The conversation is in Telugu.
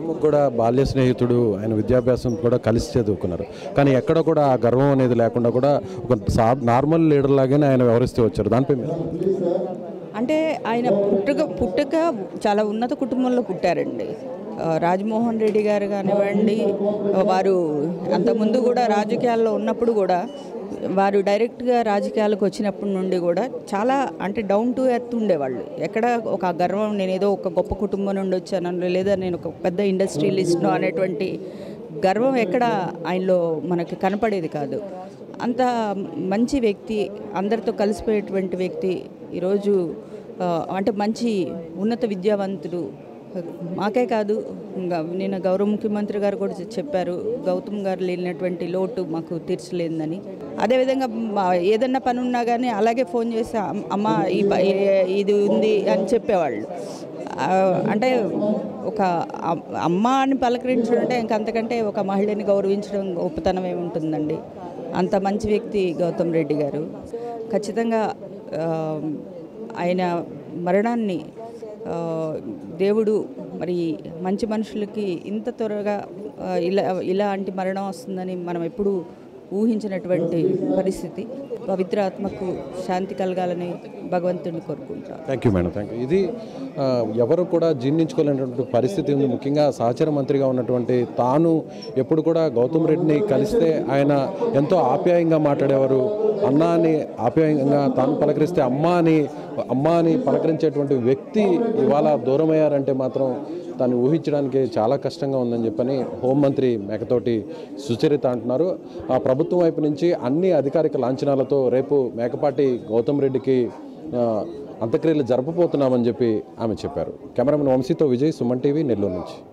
షణ్ముఖ్ కూడా బాల్య స్నేహితుడు ఆయన విద్యాభ్యాసం కూడా కలిసి చదువుకున్నారు కానీ ఎక్కడ కూడా ఆ గర్వం అనేది లేకుండా కూడా ఒక సా నార్మల్ లీడర్ లాగానే ఆయన వ్యవహరిస్తూ వచ్చారు దానిపై మీరు అంటే ఆయన పుట్టుక పుట్టుక చాలా ఉన్నత కుటుంబంలో పుట్టారండి ఆ, రాజమోహన్ రెడ్డి గారు కానివ్వండి వారు అంతకుముందు కూడా రాజకీయాల్లో ఉన్నప్పుడు కూడా వారు డైరెక్ట్గా రాజకీయాలకు వచ్చినప్పటి నుండి కూడా చాలా అంటే డౌన్ టు ఎర్త్ ఉండేవాళ్ళు ఎక్కడ ఒక గర్వం నేను ఏదో ఒక గొప్ప కుటుంబం నుండి వచ్చాను లేదా నేను ఒక పెద్ద ఇండస్ట్రియలిస్ట్ను అనేటువంటి గర్వం ఎక్కడ ఆయనలో మనకి కనపడేది కాదు అంత మంచి వ్యక్తి అందరితో కలిసిపోయేటువంటి వ్యక్తి ఈరోజు ఆ, అంటే మంచి ఉన్నత విద్యావంతుడు మాకే కాదు ఇంకా నిన్న గౌరవ ముఖ్యమంత్రి గారు కూడా చెప్పారు గౌతమ్ గారు లేనటువంటి లోటు మాకు తీర్చలేదని అదేవిధంగా మా- ఏదన్నా పని ఉన్నా కానీ అలాగే ఫోన్ చేసి "అమ్- అమ్మ ఈ ప- ఏ- ఇది ఉంది అని చెప్పేవాళ్ళు ఆ, అంటే ఒక అమ్- అమ్మ అని పలకరించడం అంటే ఇంక అంతకంటే ఒక మహిళని గౌరవించడం గొప్పతనం ఏముంటుందండి అంత మంచి వ్యక్తి గౌతమ్ రెడ్డి గారు ఖచ్చితంగా ఆ, ఆయన మరణాన్ని ఆ, దేవుడు మరి మంచి మనుషులకి ఇంత త్వరగా ఆ, ఇలా ఇలాంటి మరణం వస్తుందని మనం ఎప్పుడూ ఊహించినటువంటి పరిస్థితి పవిత్ర ఆత్మకు శాంతి కలగాలని భగవంతుడిని కోరుకుంటాం thank you madam thank you ఇది ఆ, ఎవరు కూడా జీర్ణించుకోలేనటువంటి పరిస్థితి ఉంది ముఖ్యంగా సహచర మంత్రిగా ఉన్నటువంటి తాను ఎప్పుడు కూడా గౌతమ్ రెడ్డిని కలిస్తే ఆయన ఎంతో ఆప్యాయంగా మాట్లాడేవారు అన్న అని ఆప్యాయంగా తాను పలకరిస్తే అమ్మ అని అమ్మ అని పలకరించేటువంటి వ్యక్తి ఇవాళ దూరం అయ్యారంటే మాత్రం దాన్ని ఊహించడానికి చాలా కష్టంగా ఉందని చెప్పని హోంమంత్రి మేకతోటి సుచరిత అంటున్నారు ఆ ప్రభుత్వం వైపు నుంచి అన్ని అధికారిక లాంఛనాలతో రేపు మేకపాటి గౌతమ్ రెడ్డికి ఆ, అంత్యక్రియలు జరపబోతున్నామని చెప్పి ఆమె చెప్పారు కెమెరామెన్ వంశీతో విజయ్ సుమన్ టీవీ నెల్లూరు నుంచి